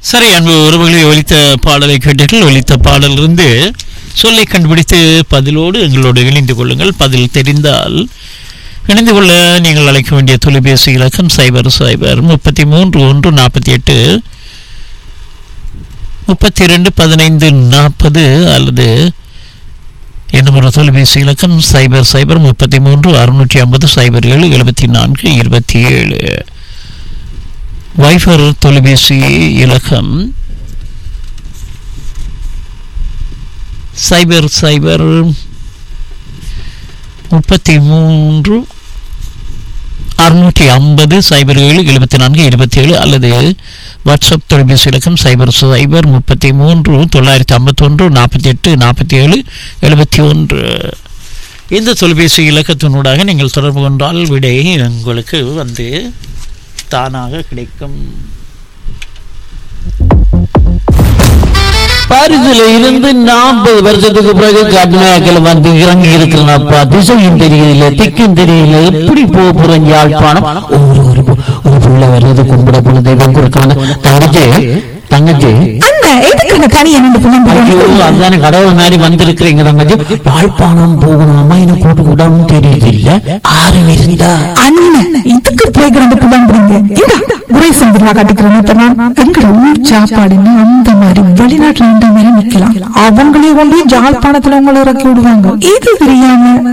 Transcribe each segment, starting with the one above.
சரி அன்பு உறவுகளை ஒலித்த பாடலை கேட்டீர்கள் ஒலித்த பாடலிருந்து சொல்லை கண்டுபிடித்து பதிலோடு எங்களோடு இணைந்து கொள்ளுங்கள் பதில் தெரிந்தால் இணைந்து கொள்ள நீங்கள் அழைக்க வேண்டிய தொலைபேசி இலக்கம் சைபர் சைபர் முப்பத்தி மூன்று ஒன்று நாற்பத்தி எட்டு முப்பத்தி ரெண்டு பதினைந்து நாற்பது அல்லது என்னும் ஒரு தொலைபேசி இலக்கம் சைபர் சைபர் முப்பத்தி மூன்று அறுநூற்றி ஐம்பது சைபர் ஏழு எழுபத்தி நான்கு இருபத்தி ஏழு வைஃபர் தொலைபேசி இலக்கம் சைபர் சைபர் முப்பத்தி மூன்று அறுநூற்றி ஐம்பது சைபர் ஏழு எழுபத்தி நான்கு இருபத்தி ஏழு அல்லது வாட்ஸ்அப் தொலைபேசி இலக்கம் சைபர் சைபர் முப்பத்தி மூன்று தொள்ளாயிரத்தி ஐம்பத்தொன்று நாற்பத்தி எட்டு நாற்பத்தி ஏழு எழுபத்தி ஒன்று இந்த தொலைபேசி இலக்கத்தினூடாக நீங்கள் தொடர்பு கொண்டால் விடை உங்களுக்கு வந்து தானாக கிடைக்கும் பாரிஸ்ல இருந்து நாற்பது வருஷத்துக்கு பிறகு கர்நாடகில் வந்து இறங்கி இருக்கிறனப்பா திசையும் தெரியல திக்கும் தெரியல எப்படி போக போறேன் யாழ்ப்பாணம் ஒரு ஒரு பு- ஒரு புள்ள வர்றது கும்பிட போன தெய்வம் கொடுக்கான தங்கச்சி தங்கச்சி அந்த எதுக்கு தனியா நின்று புலம்புறீங்க? ஐயோ அதுதானே கடவுள் மாதிரி வந்திருக்கிறீங்க தங்கச்சி யாழ்ப்பாணம் போகணும் அம்மா என்ன கூட்டு கூடாம தெரியுது இல்ல ஆறு இருந்தா அண்ணன் இதுக்கு போய் கிடந்து புலம்புறீங்க இந்த உரை சந்திரா காட்டிக்கிறேன் இப்ப நான் எங்கட ஊர் சாப்பாடுன்னு அந்த மாதிரி வெளிநாட்டுல இந்த மாதிரி நிக்கலாம் அவங்களே கொண்டு போய் ஜாழ்ப்பாணத்துல உங்களை இறக்கி விடுவாங்க இது தெரியாம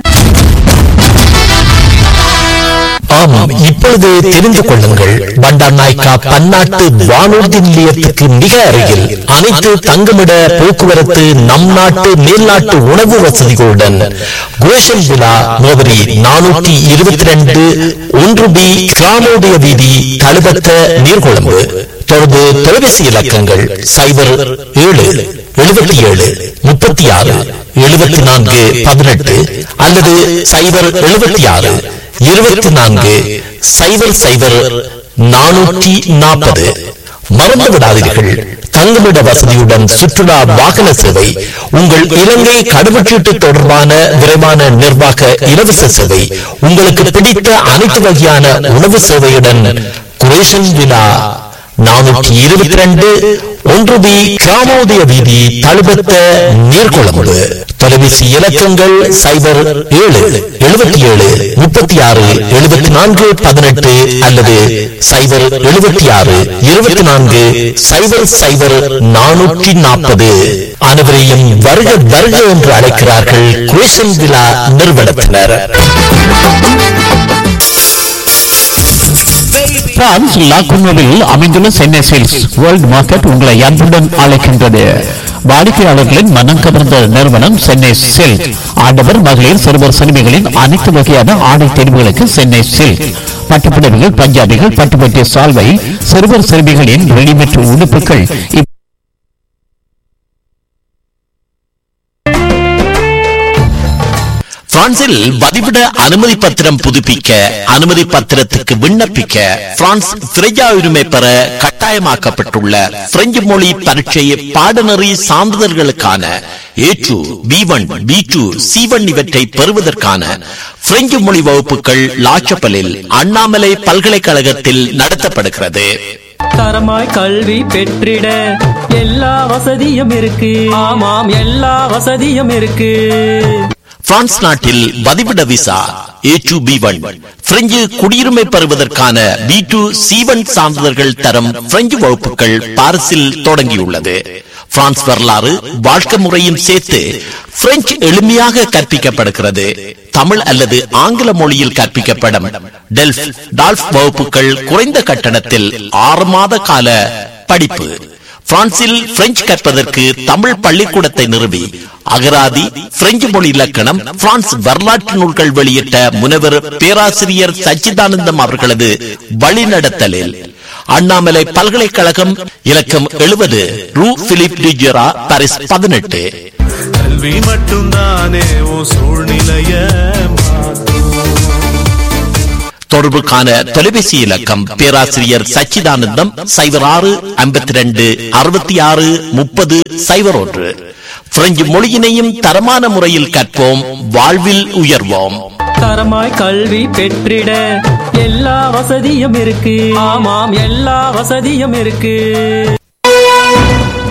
ஆமாம் இப்பொழுது தெரிந்து கொள்ளுங்கள் பண்டார் நாய்க்கா பன்னாட்டு வானூர்தி நிலையத்துக்கு மிக அருகில் அனைத்து தங்குமிட போக்குவரத்து நம் நாட்டு மேல்நாட்டு உணவு வசதிகளுடன் குரேஷன் விழா முகவரி நானூற்றி இருபத்தி ரெண்டு ஒன்று பி கிராமோதய வீதி தழுபத்த நீர்கொழும்பு தொடர்பு தொலைபேசி இலக்கங்கள் சைபர் ஏழு எழுபத்தி ஏழு முப்பத்தி ஆறு எழுபத்தி நான்கு பதினெட்டு அல்லது சைபர் எழுபத்தி ஆறு இருபத்தி நான்கு சைபர் சைபர் நானூற்றி நாற்பது மறந்து விடாதீர்கள் தங்குமிட வசதியுடன் சுற்றுலா வாகன சேவை உங்கள் இலங்கை கடவுச்சீட்டு தொடர்பான விரைவான நிர்வாக இலவச சேவை உங்களுக்கு பிடித்த அனைத்து வகையான உணவு சேவையுடன் குரேஷன் விழா நானூற்றி இருபத்தி ரெண்டு ஒன்று பி கிராமோதய வீதி தழுபத்த நீர்கொழும்பு தொலைபேசி இலக்கங்கள் சைபர் ஏழு எழுபத்தி ஏழு முப்பத்தி ஆறு எழுபத்தி நான்கு பதினெட்டு அல்லது சைபர் எழுபத்தி ஆறு இருபத்தி நான்கு சைபர் சைபர் நானூற்றி நாற்பது அனைவரையும் வருக வருக என்று அழைக்கிறார்கள் குரேஷன் விழா நிறுவனத்தினர் பிரான்ஸ் லாகுனோவில் அமைந்துள்ள சென்னை சேல்ஸ் வேர்ல்ட் மார்க்கெட் உங்களை அன்புடன் அழைக்கின்றது வாடிக்கையாளர்களின் மனம் கவர்ந்த நிறுவனம் சென்னை சில்க் ஆடவர் மகளிர் சிறுவர் சிறுமிகளின் அனைத்து வகையான ஆடை தேர்வுகளுக்கு சென்னை சில்க் பட்டுப்புடவைகள் பஞ்சாபிகள் பட்டுப்பட்டிய சால்வை சிறுவர் சிறுமிகளின் ரெடிமேட் உடுப்புகள் இப்- பிரான்சில் வதிவிட அனுமதி பத்திரம் புதுப்பிக்க அனுமதி பத்திரத்துக்கு விண்ணப்பிக்க பிரான்ஸ் திரையா உரிமை பெற கட்டாயமாக்கப்பட்டுள்ள பிரெஞ்சு மொழி பரீட்சை பாடநெறி சான்றிதழ்களுக்கான A two B one B two C one இவற்றை பெறுவதற்கான பிரெஞ்சு மொழி வகுப்புகள் லாச்சப்பலில் அண்ணாமலை பல்கலைக்கழகத்தில் நடத்தப்படுகிறது தரமாய் கல்வி பெற்றிட எல்லா வசதியும் இருக்கு ஆமாம் எல்லா வசதியும் இருக்கு பிரான்ஸ் நாட்டில் வதிவிட visa A two B one French குடியுரிமை பெறுவதற்கான பி டூ சி ஒன் சான்றிதழ்கள் தரம் பிரெஞ்சு வகுப்புகள் பாரிஸில் தொடங்கியுள்ளது பிரான்ஸ் வரலாறு வாழ்க்கை முறையும் சேர்த்து பிரெஞ்சு எளிமையாக கற்பிக்கப்படுகிறது தமிழ் அல்லது ஆங்கில மொழியில் கற்பிக்கப்படும் டெல்ஃப் டால்ஃப் வகுப்புகள் குறைந்த கட்டணத்தில் ஆறு மாத கால படிப்பு பிரான்சில் பிரெஞ்சு கற்பதற்கு தமிழ் பள்ளிக்கூடத்தை நிறுவி அகராதி பிரெஞ்சு மொழி இலக்கணம் பிரான்ஸ் வரலாற்று நூல்கள் வெளியிட்ட முனைவர் பேராசிரியர் சச்சிதானந்தம் அவர்களது வழிநடத்தலில் அண்ணாமலை பல்கலைக்கழகம் இலக்கம் எழுபது ரூ பிலிப் டிஜெரா பாரிஸ் பதினெட்டு கல்வி மட்டும்தானே உன் சூழ்நிலைய தொடர்புக்கான தொலைபேசி இலக்கம் பேராசிரியர் சச்சிதானந்தம் சைபர் ஆறு ஐம்பத்தி ரெண்டு அறுபத்தி ஆறு முப்பது சைபர் ஒன்று பிரெஞ்சு மொழியினையும் தரமான முறையில் கற்போம் வாழ்வில் உயர்வோம் தரமாய் கல்வி பெற்றிட எல்லா வசதியும் இருக்கு ஆமாம் எல்லா வசதியும் இருக்கு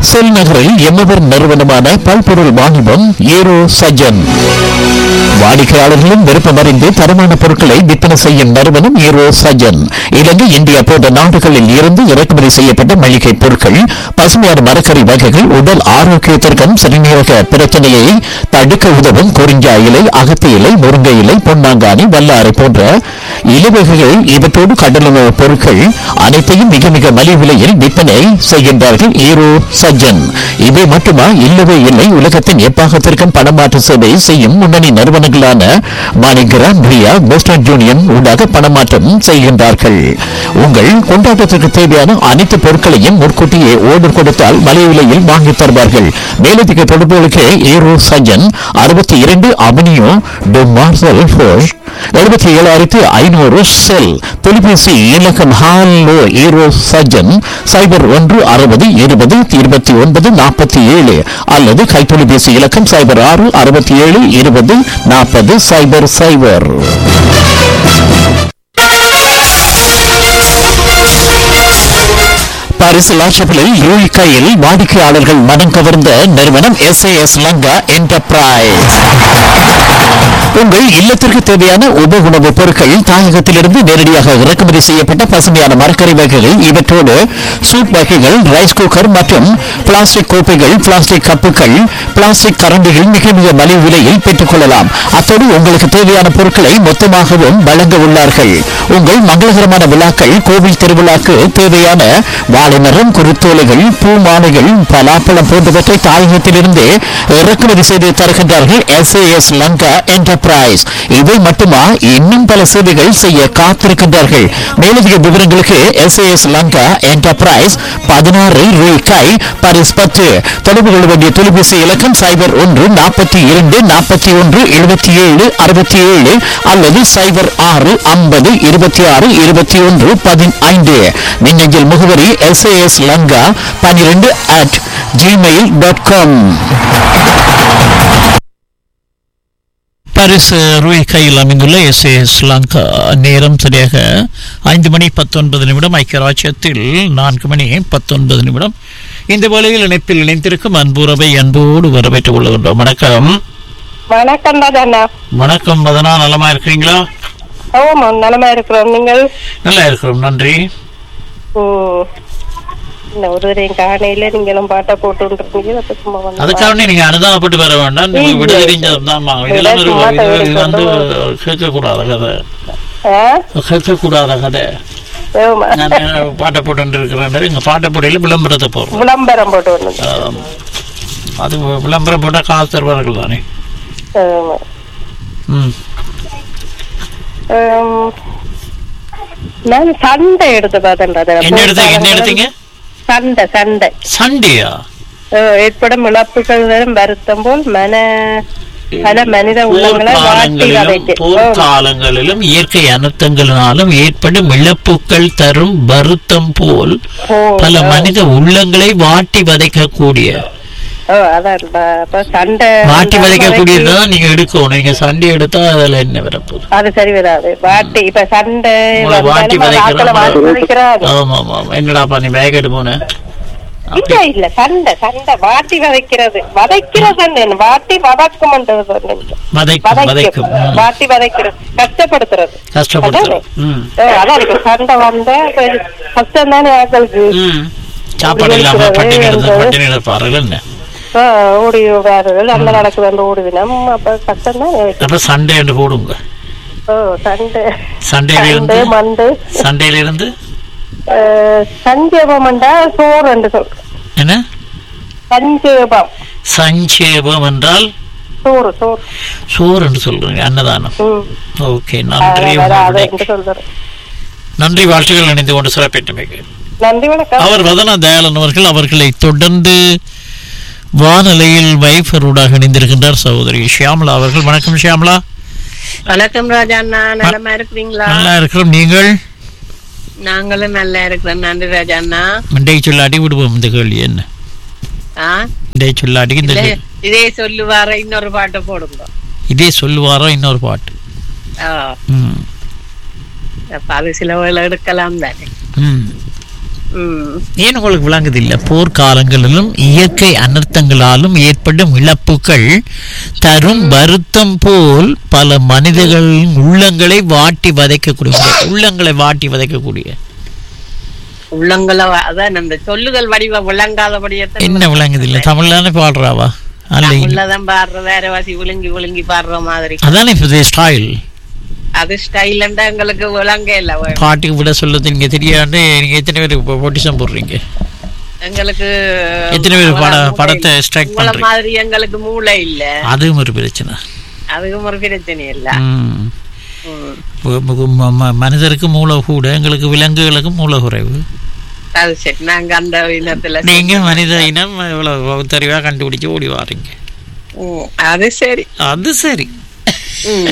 செல் நகரில் எம்மவர் நிறுவனமான பல்பொருள் வாணிபம் ஏரோ சஜன் வாடிக்கையாளர்களும் விருப்பமறிந்து தரமான பொருட்களை விற்பனை செய்யும் நிறுவனம் ஏரோ சஜன் இலங்கை இந்தியா போன்ற நாடுகளில் இருந்து இறக்குமதி செய்யப்பட்ட மளிகை பொருட்கள் பசுமையான மரக்கறி வகைகள் உடல் ஆரோக்கியத்திற்கும் சிறுநீரக பிரச்சனையை தடுக்க உதவும் குறிஞ்சா இலை அகத்தி இலை முருங்கை இலை பொன்னாங்கானி வல்லாரை போன்ற இலவகைகள் இவற்றோடு கடலுணவு பொருட்கள் அனைத்தையும் மிக மிக மலிவு விலையில் விற்பனை செய்கின்றார்கள் ஈரோ சஜ்ஜன் இவை மட்டுமா இல்லவே இல்லை உலகத்தின் எப்பாகத்திற்கும் பணமாற்று சேவை செய்யும் முன்னணி நிறுவனங்களான மாணிகிராம் ரியா வெஸ்டர்ன் யூனியன் ஊடாக பணமாற்றம் செய்கின்றார்கள் உங்கள் கொண்டாட்டத்திற்கு தேவையான அனைத்து பொருட்களையும் முன்கூட்டியே ஓர்டர் கொடுத்தால் மலிவு விலையில் வாங்கித் தருவார்கள் மேலதிக தொடர்புகளுக்கு ஈரோ சஜ்ஜன் அறுபத்தி இரண்டு அவனியோ டு மார்சல் ஃபோஷ் எழுபத்தி ஏழாயிரத்தி ஐநூறு செல் தொலைபேசி இலக்கம் ஹாலோ ஈரோ சஜன் சைபர் ஒன்று அறுபது இருபது இருபத்தி ஒன்பது நாற்பத்தி ஏழு அல்லது கைத்தொலைபேசி இலக்கம் சைபர் ஆறு அறுபத்தி ஏழு இருபது நாற்பது சைபர் சைபர் பாரிஸ் லாட்சப்பிலில் யூழிக்கையில் வாடிக்கையாளர்கள் மனம் கவர்ந்த நிறுவனம் எஸ்ஏஎஸ் லங்கா என்டர்பிரைஸ் உங்கள் இல்லத்திற்கு தேவையான உப உணவுப் பொருட்கள் தாயகத்திலிருந்து நேரடியாக இறக்குமதி செய்யப்பட்ட பசுமையான மரக்கறி வகைகள் இவற்றோடு சூப் வகைகள் ரைஸ் குக்கர் மற்றும் பிளாஸ்டிக் கோப்பைகள் பிளாஸ்டிக் கப்புகள் பிளாஸ்டிக் கரண்டிகள் மிக மிக மலிவு விலையில் பெற்றுக் கொள்ளலாம் அத்தோடு உங்களுக்கு தேவையான பொருட்களை மொத்தமாகவும் வழங்க உள்ளார்கள் உங்கள் மங்களகரமான விழாக்கள் கோவில் திருவிழாக்கு தேவையான வாழைமரம் குருத்தோலைகள் பூ மாலைகள் பலாப்பழம் போன்றவற்றை தாயகத்திலிருந்து இறக்குமதி செய்து தருகின்றார்கள் எஸ்ஏஎஸ் லங்கா என்டர்பிரைஸ் இவை மட்டுமா இன்னும் பல சேவைகள் செய்ய காத்திருக்கின்றார்கள் மேலதிக விவரங்களுக்கு எஸ்ஏஎஸ் லங்கா என்டர்பிரைஸ் பதினாறு ரூபாய் பரிஸ் பத்து தொடர்பு கொள்ள வேண்டிய தொலைபேசி இலக்கம் சைபர் ஒன்று நாற்பத்தி இரண்டு நாற்பத்தி ஒன்று எழுபத்தி ஏழு அறுபத்தி ஏழு அல்லது சைபர் ஆறு ஐம்பது இருபத்தி ஆறு இருபத்தி ஒன்று பதினைந்து மின்னஞ்சல் முகவரி எஸ்ஏஎஸ் லங்கா பன்னிரெண்டு at Gmail dot com Paris ரூய் கையில் அமைந்துள்ள எஸ் ஏ ஸ்லங்கா நேரம் சரியாக ஐந்து மணி பத்தொன்பது நிமிடம் ஐக்கிய ராஜ்யத்தில் நான்கு மணி பத்தொன்பது நிமிடம் இந்த வேளையில் இணைப்பில் இணைந்திருக்கும் அன்புறவை அன்போடு வரவேற்றுக் கொள்கின்றோம் வணக்கம் வணக்கம் ராஜண்ணா வணக்கம் மதனா நலமா இருக்கிறீங்களா ஆமா நலமா இருக்கிறோம் நீங்கள் நல்லா இருக்கிறோம் நன்றி ம், இந்த ஒருவரையும் காணையில நீங்களும் பாட்டை போட்டுருக்கீங்க அப்ப சும்மா வந்து அதுக்காக நீங்க அனுதாபப்பட்டு வர வேண்டாம் நீங்க இல்ல. விட தெரிஞ்சதுதான் இதெல்லாம் ஒரு சும்மா இது- இது தவிர வந்து கேட்கக்கூடாத கதை ஆ? கேட்கக்கூடாத கதை ஆமா. நான் பாட்டை போட்டு இருக்கிறேன் இங்க பாட்டை போடையில விளம்பரத்தை போடுறோம் விளம்பரம் போட்டு வரணும் ஆம். அது விளம்பரம் போட்டா காசு தருவார்கள் தானே ஆமா. ம் ஆம், நான் சண்டை எடுத்து பார்த்தேன் ராஜா. என்ன எடுத்தீங்க என்ன எடுத்தீங்க சண்டை சண்டை சண்டையா ஆ, ஏற்படும் இழப்புகள் வரும் வருத்தம் போல் மன பல மனித உள்ளங்களை வாட்டி போர்க்காலங்களிலும் வதைக்கு போர்க்காலங்களிலும் இயற்கை அனர்த்தங்களினாலும் ஏற்படும் இழப்புகள் தரும் வருத்தம் போல் ஓ, பல ஓ. மனித உள்ளங்களை வாட்டி வதைக்கக்கூடிய ஓ, அதான் ப- அப்ப சண்டை வாட்டி வதைக்கு- வதைக்கக்கூடியதுதான் நீங்க எடுக்கணும் நீங்க சண்டை எடுத்தா அதுல என்ன வரப்போகுது அது சரி வராது வாட்டி இப்ப சண்டை உங்களை வாட்டி வந்தாலும் ஆட்களை வாட்டி வதைக்கிறோம் வதைக்கிறாரு ஆமா ஆமா ஆமா. என்னடாப்பா நீ பேக் எடுத்து போன இல்ல இல்ல சண்டை சண்டை வாட்டி வதைக்கிறது வதைக்கிறது வாட்டி வதக்கும்ன்றது வதைக்கும் வதைக்கும் ம். வாட்டி வதைக்கிறது கஷ்டப்படுத்துறது கஷ்டப்படுத்துறோம் ம் ஓ, அதான் இப்ப சண்டை வந்த கஷ்டம் தானே ஆக்களுக்கு ம் சாப்பாடு இல்லாம பட்டினி கிடந்து பட்டினி கிடப்பார்கள் என்ன ஆ, ஓடி விடார்கள் அந்த நடக்குது அந்த ஓடுவினம் அப்ப கஷ்டம் தான் அப்ப சண்டே என்று போடுங்க ஓ சண்டை சண்டையில இருந்து சண்டை மண்டு சண்டையில இருந்து சஞ்சேபம்ண்டா சோறு என்று சொல் என்ன சஞ்சேபம் சஞ்சேபம் என்றால் சோறு சோறு சோறு என்று சொல்றீங்க அன்னதானம் ம் ஓகே நன்றி அதான் அதை உங்களுடைய என்று சொல்றேன் நன்றி வாழ்த்துக்கள் இணைந்து கொண்டு சிறப்பிட்டமைக்கு நன்றி வணக்கம் அவர் வதனா தயாளன் அவர்கள் அவர்களை தொடர்ந்து வானிலையில் வைஃபரோடாக இணைந்திருக்கின்றார் சகோதரி ஷியாமலா அவர்கள் வணக்கம் ஷியாமலா வணக்கம் ராஜா அண்ணா நலமா இருக்கிறீங்களா நல்லா இருக்கிறோம் நீங்கள் நாங்களும் நல்லா இருக்கிறோம் நன்றி ராஜா அண்ணா இன்றைய சொல்ல அடி விடுவோம் இந்த கேள்வி என்ன ஆ? இன்றைய சொல்ல அடி இந்த இதே- கேள்வி. இதே சொல்லுவார இன்னொரு பாட்டை போடுங்க இதே சொல்லுவாரோ இன்னொரு பாட்டு ஆ, ம் அப்ப அது சில வேளை எடுக்கலாம் தானே ம் ம் ஏன் உங்களுக்கு விளங்குது இல்ல போர்க்காலங்களிலும் இயற்கை அனர்த்தங்களாலும் ஏற்படும் இழப்புகள் தரும் வருத்தம் போல் பல மனிதர்களின் உள்ளங்களை வாட்டி வதைக்கக்கூடிய உள்ளங்களை வாட்டி வதைக்கக்கூடிய உள்ளங்கள அதான் அந்த சொல்லுதல் வடிவ விளங்காதபடியத்தான் என்ன விளங்குது இல்ல தமிழ்லானே பாடுறாவா அல்ல உள்ளதான் பாடுற வேற வாசி விழுங்கி விழுங்கி பாடுற மாதிரி அதானே இப்போ ஸ்டைல் அது ஸ்டைலண்டா எங்களுக்கு விளங்க இல்ல வே- பாட்டுக்கு விட சொல்லுது நீங்க தெரியாண்டு நீங்க எத்தனை பேர் இப்போ பொட்டிஷன் போடுறீங்க எங்களுக்கு எத்தனை பேர் பட அவ்வளவு மூளை படத்தை இல்ல. ஸ்ட்ரைக் உங்கள பண்றீங்க மாதிரி எங்களுக்கு மூளை இல்ல அதுவும் ஒரு பிரச்சனை அதுக்கும் ஒரு பிரச்சனை இல்ல ம். ம். மு- மு- ம- ம- மனிதருக்கு மூளை கூட எங்களுக்கு விலங்குகளுக்கு மூளை குறைவு அது சரி நாங்க அந்த இனத்துல நீங்க மனித இனம் இவ்வளவு தெளிவா கண்டுபிடிச்சு ஓடி வாரீங்க ம், அது சரி அது சரி ம்.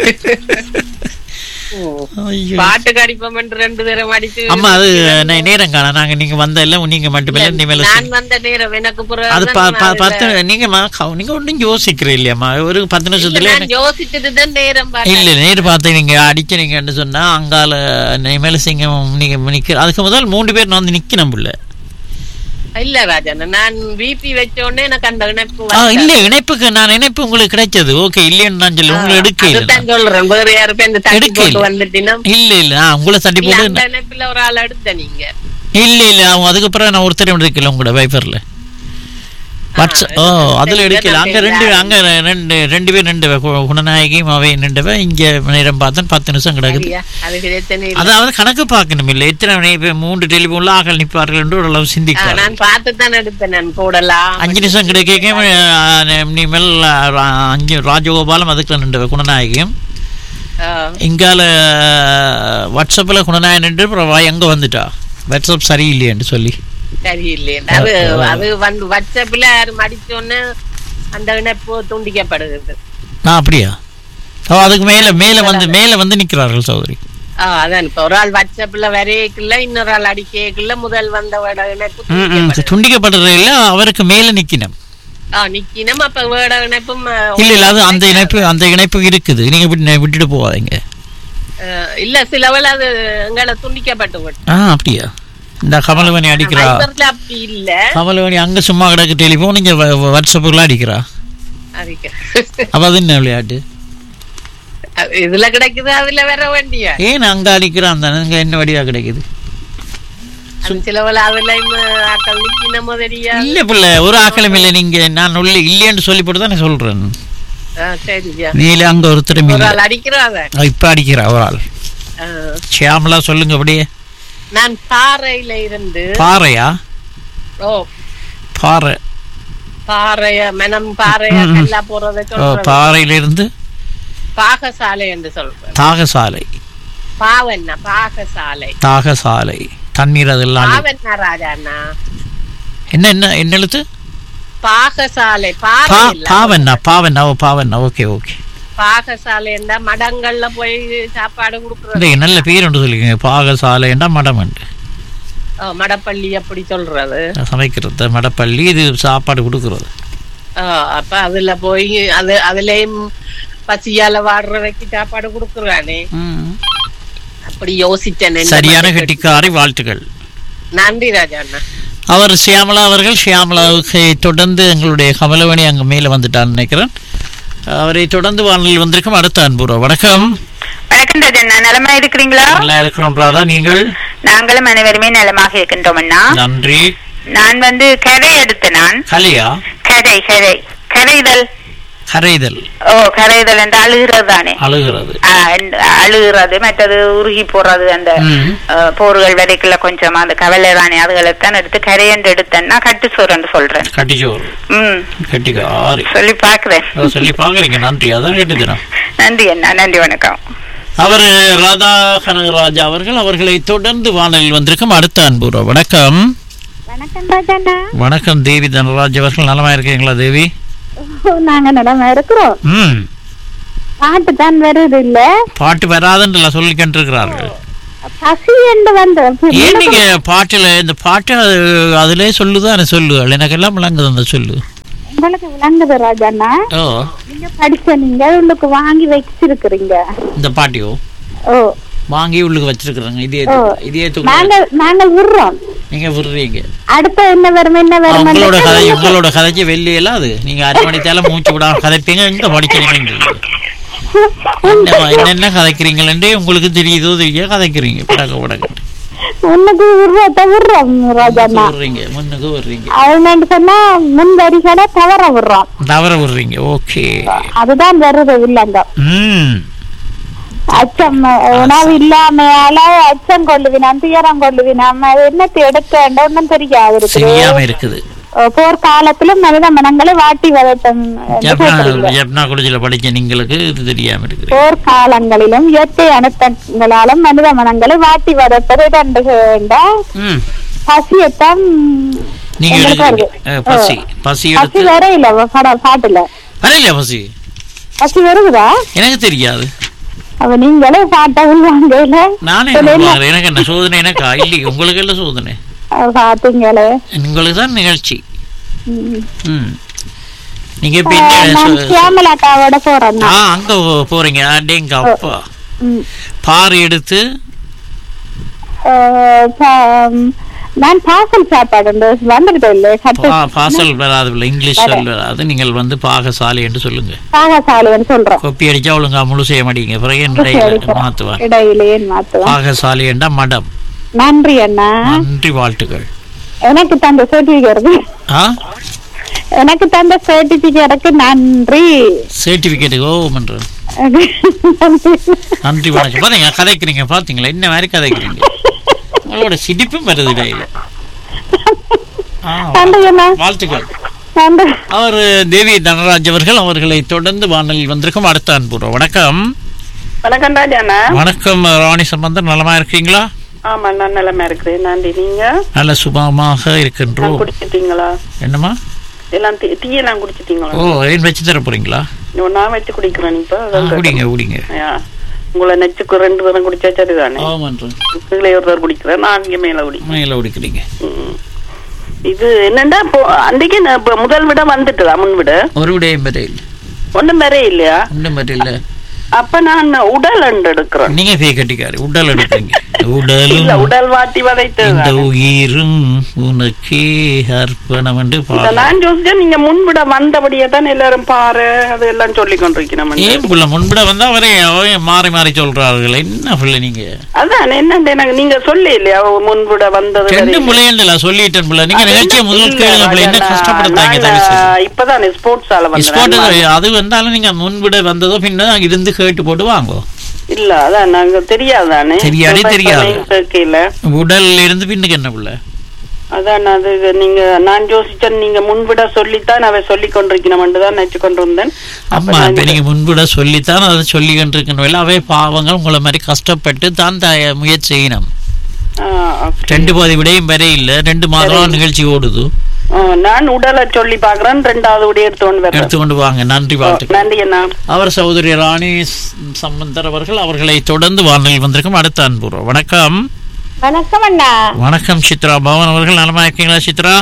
ம். ஐயோ. பாட்டு கடிப்போம் என்று ரெண்டு தரம் அடிச்சு அம்மா அது நே- நேரம் காண நாங்க நீங்க வந்த எல்லாம் நீங்க மட்டும் இல்ல நீ மேல நான் வந்த நேரம் எனக்கு பிறகு அது தான் ப- நான் ப- அதுல- பத்து நீங்க மா- கவ- நீங்க ஒன்றும் யோசிக்கிற இல்லையாம்மா ஒரு பத்து இல்ல, நிமிஷத்துல நான் எனக்கு- யோசிச்சுட்டு தான் நேரம் பார்த்தேன் இல்ல நேரு பார்த்து நீங்க அடிச்சீங்கன்னு சொன்னா அங்கால மேல சிங்கம் நீங்க நிக்க அதுக்கு முதல் மூன்று பேர் நான் வந்து நிக்கணும் புள்ள இல்ல ராஜன் நான் பிபி வச்ச உடனே எனக்கு அந்த இணைப்பு ஆ, வரல. இல்ல இணைப்புக்கு நான் இணைப்பு உங்களுக்கு கிடைச்சது ஓகே இல்லைன்னு நான் சொல்ல உங்களுக்கு எடுக்க இல்ல அதுதான் சொல்றேன் வேற யாருக்கும் இந்த தட்டி எடுக்க போட்டு இல்ல. வந்துட்டீங்கன்னா இல்ல இல்ல நான் உங்களை தட்டி இல்ல, போட்டு அந்த இணைப்புல ஒரு ஆள் எடுத்த நீங்க இல்ல இல்ல அவங்க அதுக்கப்புறம் நான் ஒருத்தர் எடுக்கல உங்களோட வைப்பர்ல வாட்ஸ் ஓ அதுல சரி, எடுக்கல நான் அங்க ரெண்டு சரி, அங்க ரெண்டு ரெண்டு பேர் நின்றவ கு- குணநாயகியும் அவை நின்றவ இங்க நேரம் பார்த்தேன் பத்து நிமிஷம் கிடக்குது சரியா? அது பிரச்சனை இல்ல. அதாவது கணக்கு பார்க்கணும் இல்ல எத்தனை மணி இப்ப மூன்று டெலிபோன்ல ஆக்கள் நிற்பார்கள் என்று ஓரளவு ஆ, சிந்திக்கலாம் நான் பார்த்து தான் எடுத்தேன் நான் போடலாம் அஞ்சு நிமிஷம் கிடைக்க நீ மேல் அஞ்சு ராஜகோபாலம் அதுக்குள்ள நின்றவ குணநாயகியும் ஆ, இங்கால வாட்ஸ்அப்பில் குணநாயகன் நின்று அப்புறம் வா எங்க வந்துட்டா வாட்ஸ்அப் சரியில்லையேன்னு சொல்லி சரியில்லை அது அது வந்து வாட்ஸ்அப்ல யாரும் அடிச்சோன்னு அந்த இணைப்பு துண்டிக்கப்படுகிறது ஆ அப்படியா ஓ அதுக்கு மேல மேல வந்து மேல வந்து நிக்கிறார்கள் சௌதரி ஆ, அதான் இப்ப ஒரு ஆள் வாட்ஸ்அப்ல வரையக்குள்ள இன்னொரு ஆள் அடிக்கக்குள்ள முதல் வந்தவோட இணைப்பு ம், ம். துண்டிக்கப்படுது. துண்டிக்கப்படுறது இல்ல அவருக்கு மேல நிக்கணும் ஆ, நிக்கணும் அப்ப வேட இணைப்பும் ஆ, இல்ல இல்ல அது அந்த இணைப்பு அந்த இணைப்பு இருக்குது நீங்க விட்டு- விட்டுட்டு போவாதீங்க ஆ, இல்ல சிலவள் அது எங்களை துண்டிக்கப்பட்டு விட்டு ஆ அப்படியா இந்த கமலவணி அடிக்கிறா வைபர்ல அப்படி இல்ல கமலவணி அங்க சும்மா கிடக்கு டெலிஃபோன் இங்க வ- வ- வாட்ஸ்அப்புக்குள்ள அடிக்கிறா அதுக்கு அப்ப அது என்ன விளையாட்டு அது இதுல கிடைக்குது அதுல வர வேண்டிய ஏன் அங்க அடிக்கிறான் தானே இங்க என்ன வடிவா கிடைக்குது அது சிலவள் அதுல ஆக்கள் நிக்கணுமோ தெரியா இல்ல பிள்ளை ஒரு ஆக்களும் இல்ல நீங்க நான் உள்ள இல்லையேன்னு சொல்லி போட்டு தானே சொல்றேன் ஆ, சரியா நீல அங்க ஒருத்தரும் ஒரு இல்ல ஆள் அடிக்கிறாத ஆ, இப்ப அடிக்கிறா ஒரு ஆள் ஆ. ஷியாமலா சொல்லுங்க அப்படியே நான் பாறையில இருந்து பாறையா ஓ பாறை பாறைய மனம் பாறைய ம், ம். கல்லா போறத ஓ, சொல்றேன் பாறையில இருந்து பாகசாலை என்று சொல்றேன் தாகசாலை பாவண்ணா பாகசாலை தாகசாலை தண்ணீர் அதெல்லாம் பாவண்ணா ராஜாண்ணா என்ன என்ன என்ன எழுத்து பாகசாலை பா பாறை இல்ல. பாவண்ணா பாவண்ணா ஓ பாவண்ணா ஓகே ஓகே பாகசாலை என்றா மடங்கள்ல போய் சாப்பாடு கொடுக்கறது இந்த நல்ல பேர் ஒன்று சொல்லிக்கோங்க பாகசாலைன்னா மடம் உண்டு ஓ, மடப்பள்ளி அப்படி சொல்றது சமைக்கிறது மடப்பள்ளி இது சாப்பாடு கொடுக்கறது ஓ, அப்ப அதுல போய் அது அதுலயும் பசியால வாடுறவைக்கு சாப்பாடு கொடுக்குறானே அப்படி யோசிச்சேன் என்ன சரியான மாதிரி கெட்டிக்காரி வாழ்த்துக்கள் நன்றி ராஜாண்ணா அவர் ஷியாமலா அவர்கள் ஷியாமலாவுக்கு தொடர்ந்து எங்களுடைய கமலவணி அங்கே மேலே வந்துட்டான்னு நினைக்கிறேன் அவரை தொடர்ந்து வானொலியில் வந்திருக்கும் அடுத்த அன்புறோம் வணக்கம் வணக்கம் ராஜண்ணா நலமா இருக்கிறீங்களா நல்லா இருக்கிறோம் ராதா நீங்கள் நாங்களும் அனைவருமே நலமாக இருக்கின்றோம் அண்ணா நன்றி நான் வந்து கரை எடுத்த நான் கலையா கரை கரை கரைதல் கரைதல் ஓ கரைதல் என்று அழுகிறது தானே அழுகிறது ஆ, and அழுகிறது மற்றது உருகி போறது அந்த ம். ஆ, போர்கள் வரைக்குள்ள கொஞ்சம் அந்த கவலை தானே அதுகளைத்தான் எடுத்து கரையண்டு எடுத்தேன்னா கட்டு சோறுன்னு சொல்றேன் கட்டிச்சோறு ம் கட்டிக்காரி சொல்லி பாக்குறேன் அதை சொல்லி பார்க்குறீங்க நன்றி அதான் கேட்டுக்கிறேன் நன்றி அண்ணா நன்றி வணக்கம் அவர் ராதா கனகராஜா அவர்கள் அவர்களை தொடர்ந்து வானொலியில் வந்திருக்கும் அடுத்த அன்புறோம் வணக்கம் வணக்கம் ராஜண்ணா வணக்கம் தேவி தனராஜ் அவர்கள் நலமா இருக்கீங்களா தேவி நாங்க நிலமா இருக்கிறோம் ம் பாட்டு தான் வருது இல்ல பாட்டு வராதுன்னு சொல்லிக்கிட்டு இருக்கிறார்கள் பசி என்று வந்து ஏன் நீங்க பாட்டுல இந்த பாட்டு அது அதிலே சொல்லுதான் சொல்லுகள் எனக்கு எல்லாம் விளங்குது அந்த சொல்லு உங்களுக்கு விளங்குது ராஜண்ணா ஓ நீங்க படிச்ச நீங்க உங்களுக்கு வாங்கி வச்சிருக்கிறீங்க இந்த பாட்டியோ ஓ வாங்கி உள்ளுக்கு வச்சிருக்கிறேங்க இதே ஓ. இதே நாங்கள் நாங்கள் விடுறோம் நீங்க விடுறீங்க அடுத்த என்ன வரும் என்ன ஆ, வரும் உங்களோட கதை உங்களோட கதைக்கு வெள்ளியெல்லாம் அது நீங்க அரை மணித்தால மூச்சு விடாம கதைப்பீங்க எங்க படிக்கிறீங்க என்னவா, என்னென்ன கதைக்கிறீங்களே உங்களுக்கு தெரியுதோ தெரிய கதைக்கிறீங்க படக்க படக்க உனக்கு விடுறத விடுறோம் ராஜண்ணா விடுறீங்க முன்னுக்கு விடுறீங்க அவனு சொன்னா முன் வரிகளை தவற விடுறோம் தவற விடுறீங்க ஓகே அதுதான் வருது இல்லங்க ம் அச்சம் உணவு இல்லாமையால அச்சம் கொள்ளுவினான் துயரம் கொள்ளுவினான் அது என்னத்தை எடுக்க ஒன்றும் தெரியாது இருக்குது தெரியாம இருக்குது போர்க்காலத்துல மனித மனங்களை வாட்டி வதட்டும் என்று ஜப்னா கேட்டிருக்கிறோம். ஜப்னா காலேஜில் படிச்ச நீங்களுக்கு இது தெரியாம இருக்குது போர்க்காலங்களிலும் இயற்கை அனுத்தங்களாலும் மனித மனங்களை வாட்டி வதப்பது ரெண்டு வேண்டாம் ம் பசியத்தான் நீங்க எங்களுக்கு எடுக்கிறீங்க வருது. அஹ், பசி பசி பசி எடுத்து வேற இல்ல பட பாட்டுல வரையில பசி பசி வருகுதா எனக்கு தெரியாது அப்ப நீங்களே பாட்டா உள்வாங்கல நானே பாக்குறேன். எனக்கு என்ன சோதனை எனக்கா இல்லையே உங்களுக்கு என்ன சோதனை பாத்தீங்களே உங்களுக்கு தான் நிகழ்ச்சி ம். ம் நீங்க இப்ப ஆ, என்ன நான் சொ- சியாமலாக்காவோட போறேன் ஆ அங்க போ- போறீங்க அடேங்க அப்பா ம். பாரு எடுத்து அஹ், பா- நான் பாசல் சாப்பாடு இந்த வந்துகிட்டு இல்லை கட்டு பா- பாசல் வராது இல்ல இங்கிலீஷ் சொல் வராது நீங்கள் வந்து பாகசாலை என்று சொல்லுங்க பாகசாலைன்னு சொல்றோம் கொப்பி அடிச்சா ஒழுங்கா முழு செய்ய மாட்டீங்க பிறகு முழு இடையில அடிக்கிறேன். மாத்துவார் இடையிலேயே மாத்துவேன் பாகசாலை என்றா மடம் நன்றி அண்ணா நன்றி வாழ்த்துக்கள் எனக்கு தந்த சர்டிபிகேட் ஆ எனக்கு தந்த சர்டிபிகேட்டுக்கு நன்றி சர்டிபிகேட் ஓ பண்றேன் நன்றி வணக்கம் பாருங்க கதைக்கிறீங்க பாத்தீங்களா என்ன மாதிரி கதைக்கிறீங்க உங்களோட சிரிப்பும் வருது இடையில ஆ, நன்றி அண்ணா வாழ்த்துக்கள் நன்றி அவர் தேவி தனராஜ் அவர்கள் அவர்களை தொடர்ந்து வானலில் வந்திருக்கும் அடுத்த அன்புறோம் வணக்கம் வணக்கம் ராஜாண்ணா வணக்கம் ராணி சம்பந்தன் நலமா இருக்கீங்களா ஆமா நான் நிலைமை இருக்கிறேன் நன்றி நீங்க நல்ல சுபமாக இருக்கின்றோம் குடிச்சிட்டீங்களா என்னம்மா எல்லாம் டீ டீ எல்லாம் குடிச்சிட்டீங்களா ஓ ஏன் வச்சு தர போறீங்களா ஓ, நான் வச்சு குடிக்கிறேன் இப்ப ஆ, அதான் குடிங்க கேட்டேன். குடிங்க ஆ. உங்களை நெச்சுக்கு ரெண்டு தரம் குடிச்சா சரிதானே ஆமான்றேன் கீழே ஒரு தரம் குடிக்கிறேன் நான் இங்க மேல குடி மேல குடிக்கிறீங்க ம். இது என்னண்டா இப்போ அன்றைக்கு நான் இப்ப முதல் விட வந்துட்டுதா முன் விட ஒரு விடயம் வரையில் ஒண்ணும் வர இல்லையா ஒன்றும் வரையில் அப்ப நான் உடல் அண்டு எடுக்கிறேன் நீங்க பே கட்டிக்காரு உடல் எடுப்பீங்க இல்ல உடலும் உடல் வாட்டி வதைத்தது இந்த உயிரும் உனக்கே அர்ப்பணம் என்று இந்த பாடல் நான் யோசிச்சேன் நீங்க முன்விட வந்தபடியே தான் எல்லாரும் பாரு அது எல்லாம் சொல்லி கொண்டிருக்கிறோம் ஏன் புள்ள முன்பட வந்தா அவரே அவரே மாறி மாறி சொல்றார்கள் என்ன புள்ள நீங்க அதான் என்னண்டு எனக்கு நீங்க சொல்லி இல்லையா முன்விட வந்தது ரெண்டு வரையும். முளையண்டல சொல்லிட்டேன் புள்ள நீங்க அது நிகழ்ச்சியை என்ன- முதல் இல்ல, கேளுங்க புள்ள என்ன ராஜா, கஷ்டப்படுத்தாங்க நான் தயவு செய்து இப்பதான் ஸ்போர்ட்ஸ் ஆல ஸ்பாட் வந்தேன் அது வந்தாலும் நீங்க முன்பிட வந்ததோ பின்ன இருந்து கேட்டு போட்டு வாங்கோ இல்ல அதான் நாங்க தெரியாதானே தெரியாதே, தெரியாது. கேட்கல உடல்ல இருந்து பின்னுக்கு என்ன புள்ள அதான் அது நீங்க நான் யோசிச்சேன் நீங்க முன்விட சொல்லித்தான் அவ சொல்லி கொண்டிருக்கணும் தான் நினைச்சு கொண்டு வந்தேன் ஆமா இப்ப நீங்க முன்பிட சொல்லித்தான் அதை சொல்லி கொண்டிருக்கணும் அவை பாவங்கள் உங்களை மாதிரி கஷ்டப்பட்டு தான் த- முயற்சி செய்யணும் ஆ, அப்படி. ரெண்டு பாதி விடையும் வரை இல்ல ரெண்டு மாதம் நிகழ்ச்சி ஓடுது ஆ, நான் உடலை சொல்லி பாக்குறேன் ரெண்டாவது உடைய எடுத்துக்கொண்டு வரேன் எடுத்துக்கொண்டு வாங்க நன்றி வாழ்த்துக்கள் நன்றி அண்ணா அவர் சகோதரி ராணி ஸ்- சம்பந்தர் அவர்கள் அவர்களை தொடர்ந்து வானொலியில் வந்திருக்கும் அடுத்த அன்புறோம் வணக்கம் வணக்கம் அண்ணா வணக்கம் சித்ரா பவன் அவர்கள் நலமா இருக்கீங்களா சித்ரா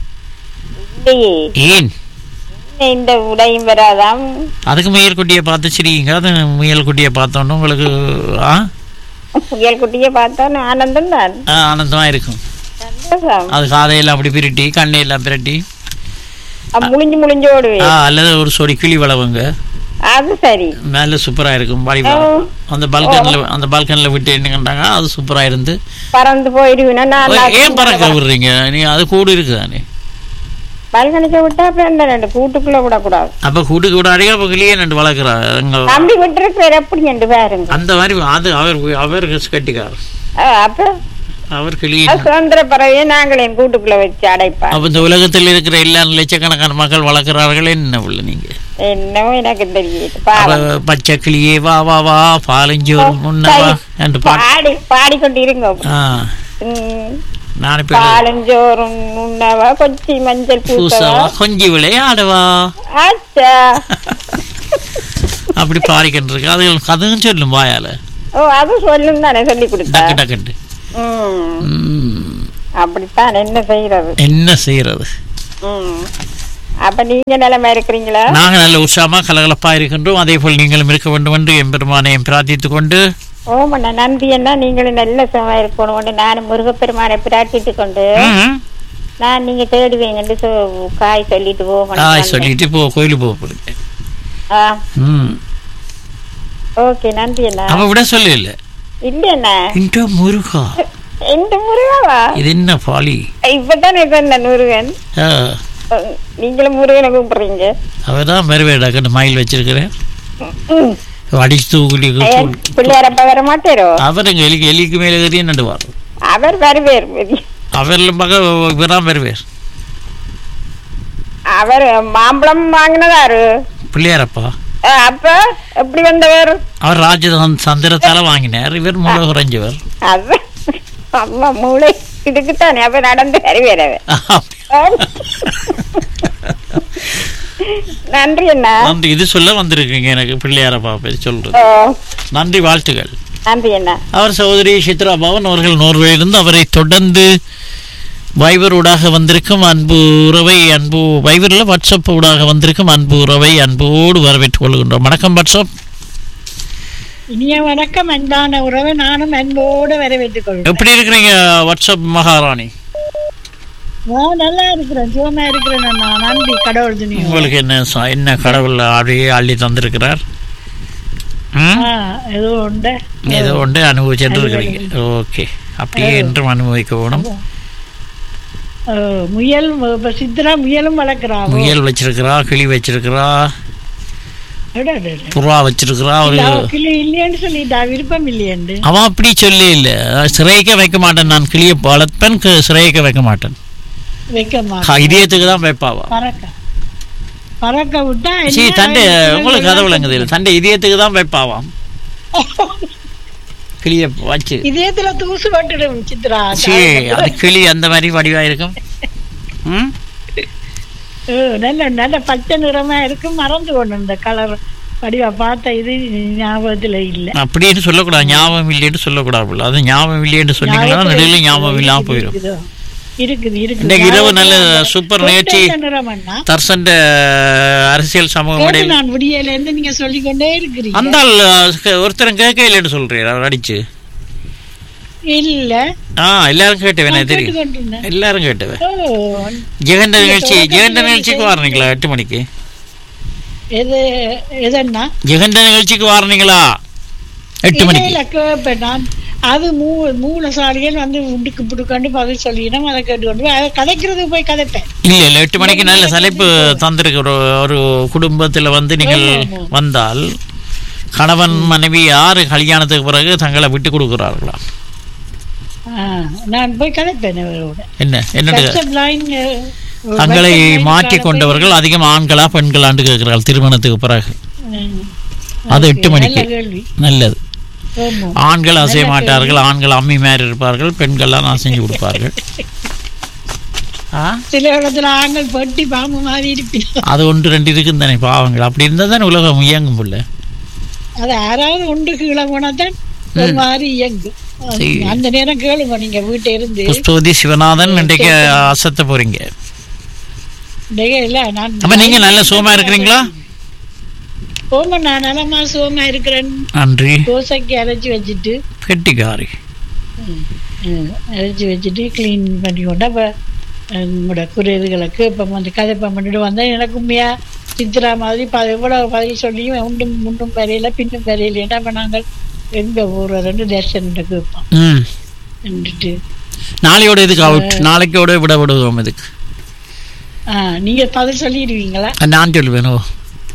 இல்லையே ஏன் இந்த உடையும் வராதாம் அதுக்கு முயல் குட்டியை பார்த்து சிரிங்க அது முயல் குட்டியை பார்த்தோன்னு உங்களுக்கு ஆ புயல் குட்டியை பார்த்தோன்னு ஆனந்தம் தான் ஆ, ஆனந்தமா இருக்கும் சந்தோஷம் அது காதையெல்லாம் அப்படி பிரட்டி கண்ணையெல்லாம் பிரட்டி அப்ப முழிஞ்சு முழிஞ்சு ஆ, ஓடுவேன் அல்லது ஒரு சொடி கிளி வளவுங்க அது சரி மேல சூப்பரா இருக்கும் வாலிபா அந்த பால்கனில அந்த பால்கனில விட்டு என்னங்கன்றாங்க அது சூப்பரா இருந்து பறந்து போயிடுவேன் நான் ஏன் பறக்க விடுறீங்க நீ அது கூடு இருக்குதானே பல்கணிக்க விட்டா அப்புறம் என்ன ரெண்டு கூட்டுக்குள்ள விடக்கூடாது அப்ப கூட்டுக்கு விட அடிக்க அப்ப கிளியே நண்டு வளர்க்குறா எங்க நம்பி விட்டுருக்கிற எப்படி என்று பாருங்க அந்த மாதிரி அது அவர் அவர் கட்டிக்கார் ஆ, அப்புறம் அவர் கிளியே அது சுதந்திர பறவையை நாங்கள் என் கூட்டுக்குள்ள வச்சு அடைப்பா அப்ப இந்த உலகத்தில் இருக்கிற எல்லா லட்சக்கணக்கான மக்கள் வளர்க்குறார்கள் என்ன உள்ள நீங்க என்னவோ எனக்கு தெரியுது அவ பாவம். பச்சை கிளியே வா வா வா பாலஞ்சோறும் முன்னவா என்று பாட்டு பாடி பாடிக்கொண்டு இருங்க ஆ ம். நான் இப்ப பாலஞ்சோறும் உண்ணவா கொச்சி மஞ்சள் பூசவா பூசவா கொஞ்சி விளையாடவா ஆச்சா அப்படி பாடிக்கிட்டு இருக்கு அது அதுவும் சொல்லும் வாயால ஓ அது சொல்லும் தானே சொல்லி கொடுத்தா டக்கு டக்குன்ட்டு ம். ம், அப்படித்தான் என்ன செய்யறது என்ன செய்யறது ம். அப்ப நீங்க நிலைமை இருக்கிறீங்களா நாங்க நல்ல உற்சாகமா கலகலப்பா இருக்கின்றோம் அதே போல் நீங்களும் இருக்க வேண்டும் என்று எம்பெருமானையும் பிரார்த்தித்துக் கொண்டு ஓமண்ணா நன்றி அண்ணா நீங்களும் நல்ல சுகமா இருக்கணும் நானும் முருகப்பெருமானை பிரார்த்தித்து கொண்டு ம். நான் நீங்க தேடுவீங்கன்னு சொ- காய் சொல்லிட்டு ஆ போகணும் சொல்லிட்டு போ கோயிலுக்கு போக போறீங்க ம் ஓகே நன்றி அண்ணா அவ விட சொல்ல இல்ல இல்ல அண்ணா இந்த முருகா இந்த முருகாவா இது என்ன பாலி இப்பதானே சொன்னேன் முருகன் ஆ, அஹ், நீங்களும் முருகனை கூப்பிடுறீங்க அவதான் மறுவேடா கண்டு மயில் வச்சிருக்கிறேன் ம். அடிச்சு தூக்குலி ஏன், பிள்ளையாரப்ப வர மாட்டாரோ அவர் எங்க எலிக்கு எலிக்கு மேல ஏறி நடுவார் அவர் வருவார் அவர்ல மக இவரான் வருவார் அவர் மாம்பழம் வாங்கினதாரு பிள்ளையாரப்பா அஹ், அப்ப எப்படி வந்தவர் அவர் ராஜதான் சந்திரத்தால வாங்கினார் இவர் மூல குறைஞ்சவர் அது அம்மா மூளை இதுக்குத்தானே அப்ப நடந்து வருவார் அவர் நன்றி அண்ணா நன்றி இது சொல்ல வந்திருக்கீங்க எனக்கு பிள்ளையாரப்பா பற்றி சொல்றது ஓ, நன்றி வாழ்த்துகள் நன்றி அண்ணா அவர் சகோதரி சித்ரா பவன் அவர்கள் நோர்வேலிருந்து அவரை தொடர்ந்து வைபர் ஊடாக வந்திருக்கும் அன்பு உறவை அன்பு வைபரில் வாட்ஸ்அப் ஊடாக வந்திருக்கும் அன்பு உறவை அன்போடு வரவேற்றுக் கொள்கின்றோம் வணக்கம் வாட்ஸ்அப் இனிய வணக்கம் அன்பான உறவை நானும் அன்போடு வரவேற்றுக் கொள்கிறேன் எப்படி இருக்கிறீங்க வாட்ஸ்அப் மகாராணி நான் நல்லா இருக்கிறேன் சுகமா இருக்கிறேன் அண்ணா நன்றி கடவுள் துணியும் உங்களுக்கு என்ன ச- என்ன கடவுள் அப்படியே அள்ளி தந்திருக்கிறார் ம்? ஏதோ உண்டு ஏதோ ஒன்று அனுபவிச்சுட்டு இருக்கிறீங்க ஓகே அப்படியே என்றும் அனுபவிக்க வேணும் அஹ், முயல் இப்ப சித்ரா முயலும் வளர்க்கிறாவோ முயல் வச்சிருக்கிறா கிளி வச்சிருக்கிறா அட, அட, அட. புறா வச்சிருக்கிறா ஒரு இல்ல, அவ கிளி இல்லையேன்னு சொல்லிட்டா விருப்பம் இல்லையேண்டு அவன் அப்படி சொல்லி இல்ல சிறைக்க வைக்க மாட்டேன் நான் கிளிய வளர்ப்பேன் க- சிறைக்க வைக்க மாட்டேன் வைக்க க- மாட்டேன் இதயத்துக்கு தான் வைப்பாவா பறக்க பறக்க விட்டா சரி என்ன தண்டை ஆயிடுச்சு? உங்களுக்கு கதை விளங்குது இல்லை தண்டை இதயத்துக்கு தான் வைப்பாவாம் கிளிய வச்சு இதயத்துல தூசு பட்டுடும் சித்ரா சரி அது கிளி அந்த மாதிரி வடிவா இருக்கும் ம் அஹ், நல்ல நல்ல பச்சை நிறமா இருக்கும் மறந்து கொண்டு இந்த கலர் வடிவா பார்த்த இது ஞாபகத்துல இல்ல அப்படின்னு சொல்லக்கூடாது ஞாபகம் இல்லைன்னு சொல்லக்கூடாது அது ஞாபகம் இல்லைன்னு சொன்னீங்கன்னா ஞாபகத்துல நடுவில் ஞாபகம் இல்லாம போயிடும் இருக்குதோ? இருக்குது இருக்குது இன்னைக்கு இரவு நல்ல சூப்பர் நிகழ்ச்சி தொட்ட நிறம் அண்ணா. தர்சண்ட அரசியல் சமூகம் கேட்டு இடையில் நான் விடியல இருந்து நீங்க சொல்லிக்கொண்டே இருக்கிறீங்க அந்த ஆள், அஹ், ஒருத்தரும் கேட்க இல்லைன்னு சொல்றீர் அவர் அடிச்சு இல்ல ஆ எல்லாரும் கேட்டவன் எனக்கு தெரியும் கேட்டுக்கொண்டிருந்தேன். எல்லாரும் கேட்டவன் ஓ, ஜெகண்ட நீங்க நிகழ்ச்சி தொடக்க ஜெகண்ட நிகழ்ச்சி நிகழ்ச்சிக்கு வரீங்களா எட்டு மணிக்கு எது எதன்னா ஜெகண்ட நிகழ்ச்சிக்கு வரீங்களா எட்டு மணிக்கு இல்ல, கேட்பேன் நான் அது மூ மூலசாலிகள் வந்து உண்டுக்கு புடுக்கண்டு பதில் சொல்லிடும் அதை கேட்டுக்கொண்டு போய் அதை கதைக்கிறது போய் கதைப்பேன் இல்ல இல்ல எட்டு மணிக்கு நல்ல தலைப்பு தந்திருக்கு ஒரு ஒரு குடும்பத்துல வந்து நீங்கள் ஆமா, ஆமா. வந்தால் கணவன் மனைவி யாரு கல்யாணத்துக்கு பிறகு தங்களை விட்டு கொடுக்கிறார்களா ஆ, நான் போய் கதைப்பேன் அவரோட என்ன என்னது WhatsApp line, அஹ், தங்களை WhatsApp line மாற்றிக் காண கொண்டவர்கள் அதிகம் ஆண்களா பெண்களான்னு கேட்கிறார்கள் திருமணத்துக்கு பிறகு போய், ம், அது okay, எட்டு மணிக்கு நல்ல கேள்வி. நல்லது ஆமா. ஆண்கள் அசைய நல்ல மாட்டார்கள் ஆண்கள் அம்மி மாதிரி இருப்பார்கள் பெண்கள்லாம் நான் செஞ்சு கொடுப்பார்கள் ஆ? சில இடத்துல ஆண்கள் பட்டி பாம்பு மாதிரி இருப்பினா அது ஒன்று ரெண்டு இருக்குன்னு தானே பாவங்கள் அப்படி இருந்தால் தானே உலகம் இயங்கும் புள்ள அது யாராவது உண்டு கீழே போனா தான் ஒரு ம். மாதிரி இயங்கும் சரி. அந்த நேரம் கேளுங்க நீங்க வீட்டை இருந்து புஷ்பவதி சிவநாதன் இன்றைக்கு அசத்த போறீங்க டேய், இல்ல நான் அப்ப நீங்க நல்ல சுகமா இருக்கிறீங்களா ஓமா நான் நலமா சுகமா இருக்கிறேன் நன்றி தோசைக்கு அரைச்சி வச்சுட்டு கெட்டிக்காரி ம், அரைச்சி வச்சுட்டு க்ளீன் பண்ணி கொண்டு அப்போ நம்மளோட குறைவுகளுக்கு இப்போ வந்து கதை பண்ணிட்டு வந்தேன் எனக்கு உண்மையா சித்ரா மாதிரி ப எவ்வளோ பதில் சொல்லியும் உண்டும் முண்டும் வரையில பின்னும் வரையில அப்போ நாங்கள் எங்கே போகிறதுன்னு தர்ஷன்கிட்ட கேட்போம் ம் நின்றுட்டு நாளையோட இதுக்கு அவுட் நாளைக்கோட விட விடுவோம் இதுக்கு ஆ நீங்கள் பதில் சொல்லிடுவீங்களா நான் சொல்லுவேன் ஓ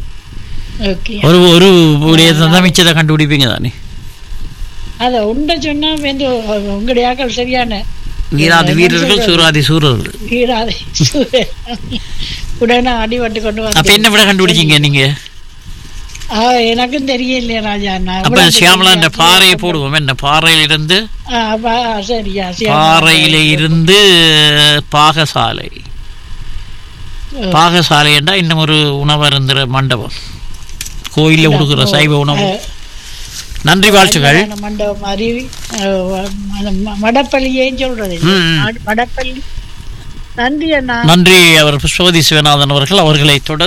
ஓகே ஒரு ஒரு உடையதை தான் மிச்சத்தை கண்டுபிடிப்பீங்க தானே அதை உண்டை சொன்னா வந்து உங்களுடைய ஆக்கள் சரியான வீராதி என்ன வீரர்கள் சொல்றது? சூராதி சூரர்கள் வீராதை உடனே அடிபட்டு கொண்டு அப்ப வந்து என்ன விட கண்டுபிடிச்சீங்க நீங்க ஆ, எனக்கும் தெரியலையே ராஜா நான் அப்ப இவ்வளவு சியாமலா இந்த தெரியாது. பாறையை போடுவோம் என்ன பாறையில இருந்து ஆ, அப்ப, ஆ, சரியா சியாமலா. பாறையில இருந்து பாகசாலை ஓ. பாகசாலை என்றா இன்னும் ஒரு உணவருந்துற மண்டபம் கோயில்ல கொடுக்குற சைவ உணவு நன்றி வாழ்த்துக்கள் கல்யாண மண்டபம் மாதிரி அஹ், அந்த ம- மடப்பள்ளியேன்னு சொல்றது ம், ம். மட- மடப்பள்ளி நன்றி அண்ணா நன்றி அவர் புஷ்பவதி சிவநாதன் அவர்கள் அவர்களை தொடர்ந்து